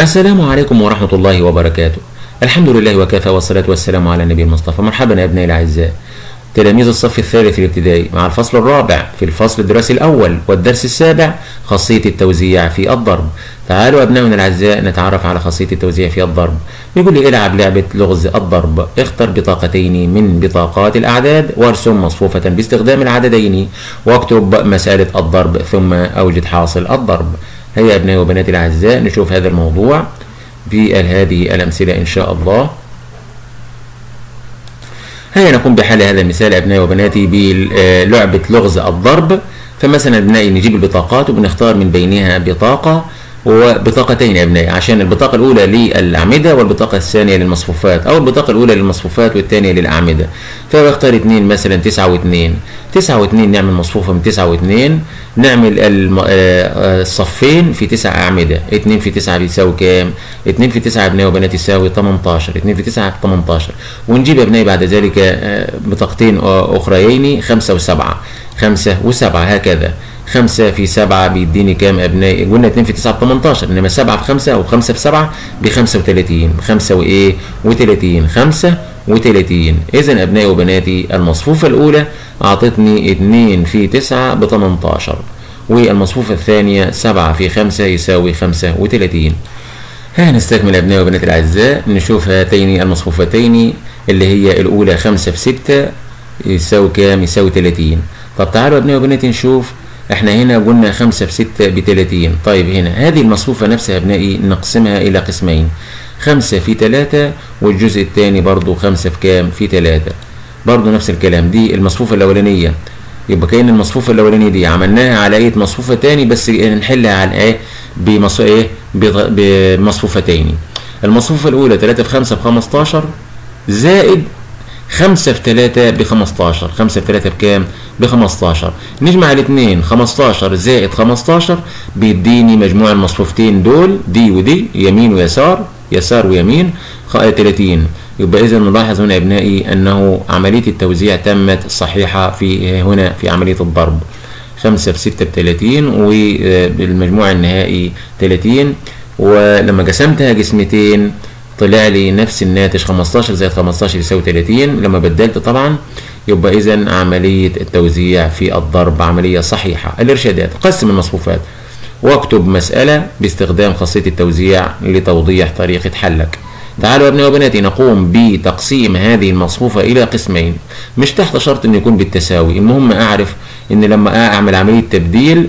السلام عليكم ورحمة الله وبركاته الحمد لله وكفى والصلاة والسلام على النبي المصطفى مرحبا يا أبنائي الأعزاء تلاميذ الصف الثالث الابتدائي مع الفصل الرابع في الفصل الدراسي الأول والدرس السابع خاصية التوزيع في الضرب تعالوا أبنائنا الأعزاء نتعرف على خاصية التوزيع في الضرب بيقول لي العب لعبة لغز الضرب اختر بطاقتين من بطاقات الأعداد وارسم مصفوفة باستخدام العددين واكتب مسألة الضرب ثم أوجد حاصل الضرب هيا أبنائي وبناتي الأعزاء نشوف هذا الموضوع بهذه الأمثلة إن شاء الله هيا نقوم بحل هذا المثال أبنائي وبناتي بلعبة لغز الضرب فمثلا أبنائي نجيب البطاقات وبنختار من بينها بطاقة وبطاقتين يا ابنائي عشان البطاقة الأولى للأعمدة والبطاقة الثانية للمصفوفات أو البطاقة الأولى للمصفوفات والثانية للأعمدة فبختار اثنين مثلا تسعة واثنين تسعة واثنين نعمل مصفوفة من تسعة واثنين نعمل الصفين في تسع أعمدة اثنين في تسعة بيساوي كام؟ اثنين في تسعة ابنائي وبنات يساوي 18 اثنين في تسعة 18 ونجيب يا ابنائي بعد ذلك بطاقتين أخريين خمسة وسبعة خمسة وسبعة هكذا خمسة في سبعة بيديني كام أبنائي؟ قلنا اتنين في تسعة بتمنتاشر إنما سبعة في خمسة أو خمسة في سبعة بخمسة وتلاتين خمسة وإيه؟ وتلاتين خمسة وتلاتين إذا أبنائي وبناتي المصفوفة الأولى أعطتني اتنين في تسعة بتمنتاشر والمصفوفة الثانية سبعة في خمسة يساوي خمسة وتلاتين هنستكمل أبنائي وبناتي الأعزاء نشوف هاتين المصفوفتين اللي هي الأولى خمسة في ستة يساوي كام؟ يساوي تلاتين طب تعالوا أبنائي وبناتي نشوف احنا هنا قلنا خمسة في ستة بتلاتين طيب هنا هذه المصفوفة نفسها يا ابنائي نقسمها إلى قسمين خمسة في تلاتة والجزء الثاني برضو خمسة في كام في تلاتة برضو نفس الكلام دي المصفوفة الأولانية يبقى كأن المصفوفة الأولانية دي عملناها على أي مصفوفة تاني بس نحلها على إيه بمص... إيه بمصفوفتين المصفوفة الأولى تلاتة في خمسة بخمستاشر زائد خمسة في تلاتة بخمستاشر خمسة في تلاتة بكام؟ بخمستاشر نجمع الاثنين خمستاشر زائد خمستاشر بيديني مجموع المصفوفتين دول دي ودي يمين ويسار يسار ويمين تلاتين يبقى إذا نلاحظ هنا أبنائي أنه عملية التوزيع تمت صحيحة في هنا في عملية الضرب خمسة في ستة بتلاتين وبالمجموع النهائي تلاتين ولما قسمتها قسمتين طلع لي نفس الناتج 15 زائد 15 يساوي 30 لما بدلت طبعا يبقى اذا عمليه التوزيع في الضرب عمليه صحيحه الارشادات قسم المصفوفات واكتب مساله باستخدام خاصيه التوزيع لتوضيح طريقه حلك تعالوا يا ابنائي وبناتي نقوم بتقسيم هذه المصفوفة إلى قسمين مش تحت شرط أن يكون بالتساوي المهم أعرف أن لما أعمل عملية تبديل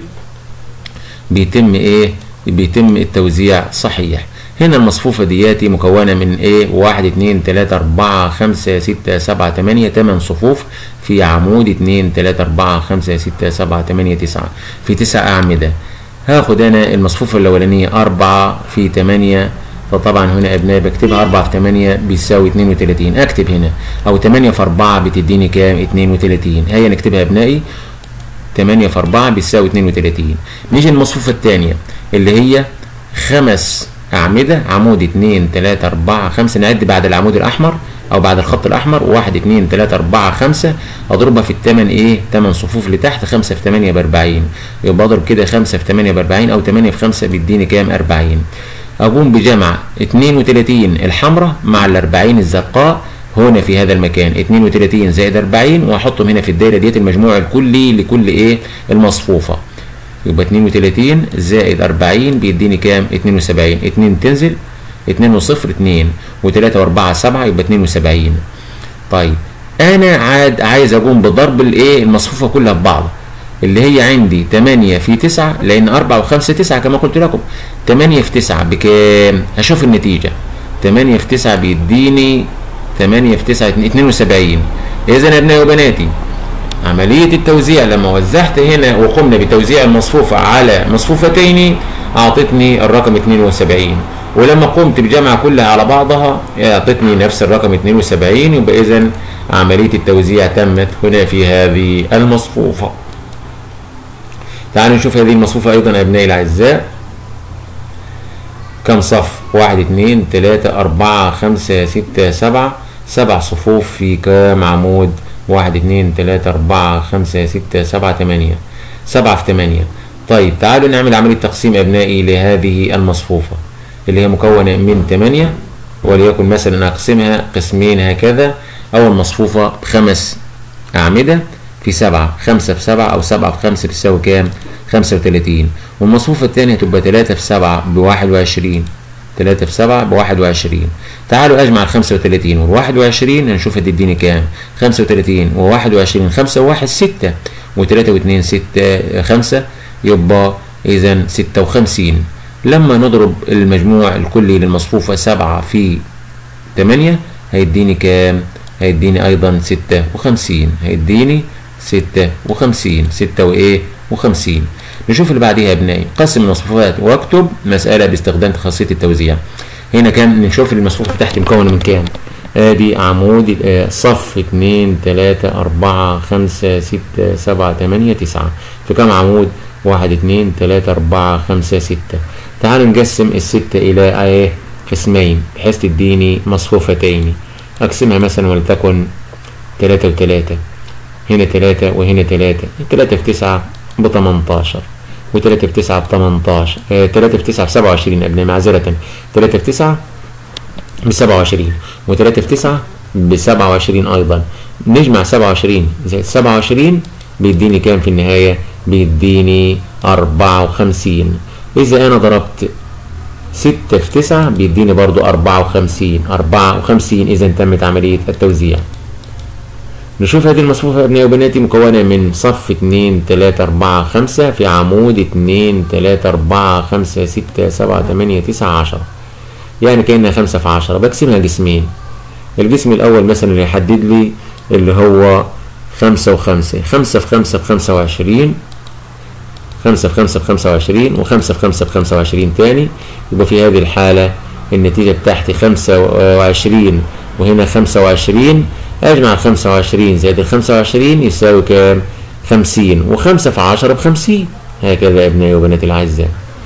بيتم إيه بيتم التوزيع صحيح هنا المصفوفة دياتي مكونة من ايه واحد اتنين تلاتة اربعة خمسة ستة سبعة تمانية تمن صفوف في عمود اتنين تلاتة اربعة خمسة ستة سبعة تمانية تسعة في تسع اعمدة هاخد انا المصفوفة الاولانية اربعة في تمانية فطبعا هنا ابنائي بكتبها اربعة في تمانية بيساوي اتنين وتلاتين اكتب هنا او تمانية في اربعة بتديني كام اتنين وتلاتين هيا نكتبها يا ابنائي تمانية في اربعة بيساوي اتنين وتلاتين نيجي المصفوفة التانية اللي هي خمس أعمدة عمود اتنين تلاتة أربعة خمسة نعد بعد العمود الأحمر أو بعد الخط الأحمر واحد اتنين تلاتة أربعة خمسة أضربها في التمن إيه؟ تمن صفوف لتحت خمسة في تمانية بأربعين يبقى أضرب كده خمسة في تمانية بأربعين أو تمانية في خمسة بيديني كام؟ أربعين أقوم بجمع اتنين وتلاتين الحمراء مع الأربعين الزرقاء هنا في هذا المكان 32 زائد 40 واحطهم هنا في الدايره ديت المجموع الكلي لكل ايه المصفوفه يبقى 32 زائد 40 بيديني كام 72 2 تنزل 2 وصفر 2 و3 و4 7 يبقى 72 طيب انا عاد عايز اقوم بضرب الايه المصفوفه كلها ببعض اللي هي عندي 8 في 9 لان 4 و5 9 كما قلت لكم 8 في 9 بكام هشوف النتيجه 8 في 9 بيديني 8 في 9 72 اذا يا ابنائي وبناتي عملية التوزيع لما وزعت هنا وقمنا بتوزيع المصفوفة على مصفوفتين أعطتني الرقم 72 ولما قمت بجمع كلها على بعضها أعطتني نفس الرقم 72 يبقى إذا عملية التوزيع تمت هنا في هذه المصفوفة تعالوا نشوف هذه المصفوفة أيضا أبنائي الأعزاء كم صف واحد اتنين تلاتة أربعة خمسة ستة سبعة سبع صفوف في كام عمود واحد اتنين تلاتة أربعة خمسة ستة سبعة تمانية سبعة في تمانية طيب تعالوا نعمل عملية تقسيم أبنائي لهذه المصفوفة اللي هي مكونة من 8 وليكن مثلا أقسمها قسمين هكذا أو المصفوفة بخمس أعمدة في سبعة خمسة في سبعة أو سبعة في خمسة بتساوي كام؟ خمسة وتلاتين والمصفوفة التانية تبقى تلاتة في سبعة بواحد وعشرين تلاتة في سبعة بواحد وعشرين تعالوا أجمع الخمسة وتلاتين والواحد وعشرين هنشوف هتديني كام؟ خمسة وتلاتين وواحد وعشرين خمسة وواحد ستة وتلاتة واتنين ستة خمسة يبقى إذا ستة وخمسين لما نضرب المجموع الكلي للمصفوفة سبعة في تمانية هيديني كام؟ هيديني أيضا ستة وخمسين هيديني ستة وخمسين ستة وإيه؟ وخمسين نشوف اللي بعديها يا ابنائي قسم المصفوفات واكتب مسألة باستخدام خاصية التوزيع هنا كام نشوف المصفوفة بتاعتي مكونة من كام ادي عمود آه، صف اتنين تلاتة اربعة خمسة ستة سبعة تمانية تسعة في كام عمود واحد اتنين تلاتة اربعة خمسة ستة تعالوا نقسم الستة الى ايه قسمين بحيث تديني مصفوفتين اقسمها مثلا ولتكن تلاتة وتلاتة هنا تلاتة وهنا تلاتة تلاتة في تسعة بتمنتاشر وتلاتة في تسعة بتمنتاشر آه، تلاتة في تسعة بسبعة وعشرين أبناء معذرة تلاتة في تسعة بسبعة وعشرين وتلاتة في تسعة بسبعة وعشرين أيضا نجمع سبعة وعشرين زائد سبعة وعشرين بيديني كام في النهاية بيديني أربعة وخمسين إذا أنا ضربت ستة في تسعة بيديني برضو أربعة وخمسين أربعة وخمسين إذا تمت عملية التوزيع نشوف هذه المصفوفة يا أبنائي وبناتي مكونة من صف اتنين تلاتة أربعة خمسة في عمود اتنين تلاتة أربعة خمسة ستة سبعة تمانية تسعة عشرة يعني كأنها خمسة في عشرة بقسمها قسمين القسم الأول مثلا اللي يحدد لي اللي هو خمسة وخمسة خمسة في خمسة بخمسة وعشرين خمسة في خمسة بخمسة وعشرين وخمسة في خمسة بخمسة وعشرين تاني يبقى في هذه الحالة النتيجة بتاعتي خمسة وعشرين وهنا خمسة وعشرين أجمع الخمسة وعشرين زائد الخمسة وعشرين يساوي كام؟ خمسين وخمسة في عشرة بخمسين هكذا يا أبنائي وبناتي الأعزاء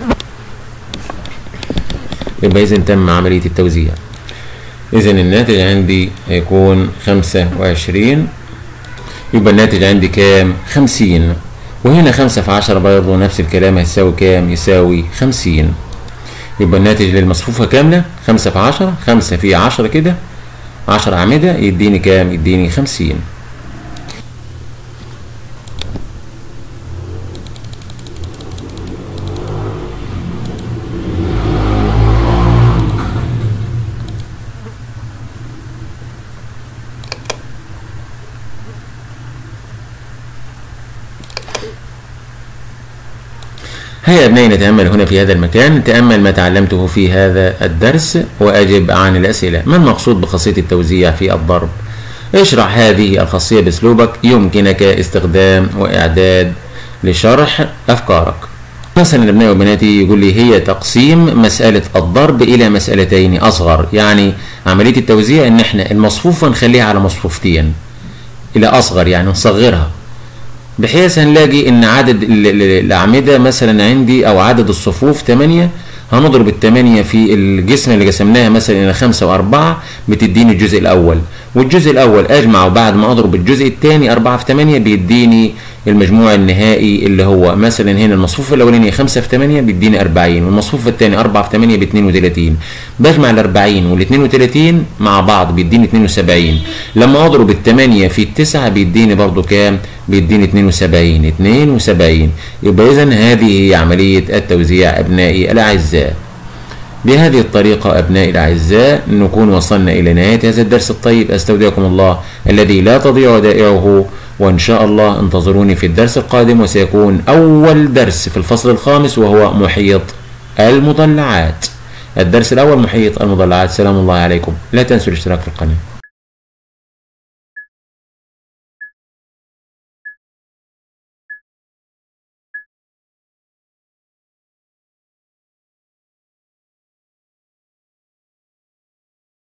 يبقى إذا تم عملية التوزيع إذا الناتج عندي هيكون خمسة وعشرين يبقى الناتج عندي كام؟ خمسين وهنا خمسة في عشرة برضه نفس الكلام هيساوي كام؟ يساوي خمسين يبقى الناتج للمصفوفة كاملة خمسة في عشرة خمسة في عشرة كده عشر أعمدة يديني كام؟ يديني خمسين هيا يا ابنائي نتأمل هنا في هذا المكان تأمل ما تعلمته في هذا الدرس وأجب عن الأسئلة ما المقصود بخاصية التوزيع في الضرب اشرح هذه الخاصية بأسلوبك يمكنك استخدام وإعداد لشرح أفكارك مثلا ابنائي وبناتي يقول لي هي تقسيم مسألة الضرب إلى مسألتين أصغر يعني عملية التوزيع إن إحنا المصفوفة نخليها على مصفوفتين إلى أصغر يعني نصغرها بحيث هنلاقي ان عدد الاعمده مثلا عندي او عدد الصفوف 8 هنضرب الثمانية في الجسم اللي قسمناها مثلا إلى خمسة وأربعة بتديني الجزء الأول والجزء الأول أجمع وبعد ما أضرب الجزء الثاني أربعة في ثمانية بيديني المجموع النهائي اللي هو مثلا هنا المصفوفة الأولانية خمسة في ثمانية بيديني أربعين والمصفوفة الثانية أربعة في ثمانية باثنين وثلاثين بجمع الأربعين والاثنين وثلاثين مع بعض بيديني اثنين وسبعين لما أضرب الثمانية في التسعة بيديني برضو كام؟ بيديني 72 72 يبقى إذا هذه هي عملية التوزيع أبنائي الأعزاء بهذه الطريقة أبنائي الأعزاء نكون وصلنا إلى نهاية هذا الدرس الطيب أستودعكم الله الذي لا تضيع ودائعه وإن شاء الله انتظروني في الدرس القادم وسيكون أول درس في الفصل الخامس وهو محيط المضلعات الدرس الأول محيط المضلعات سلام الله عليكم لا تنسوا الاشتراك في القناة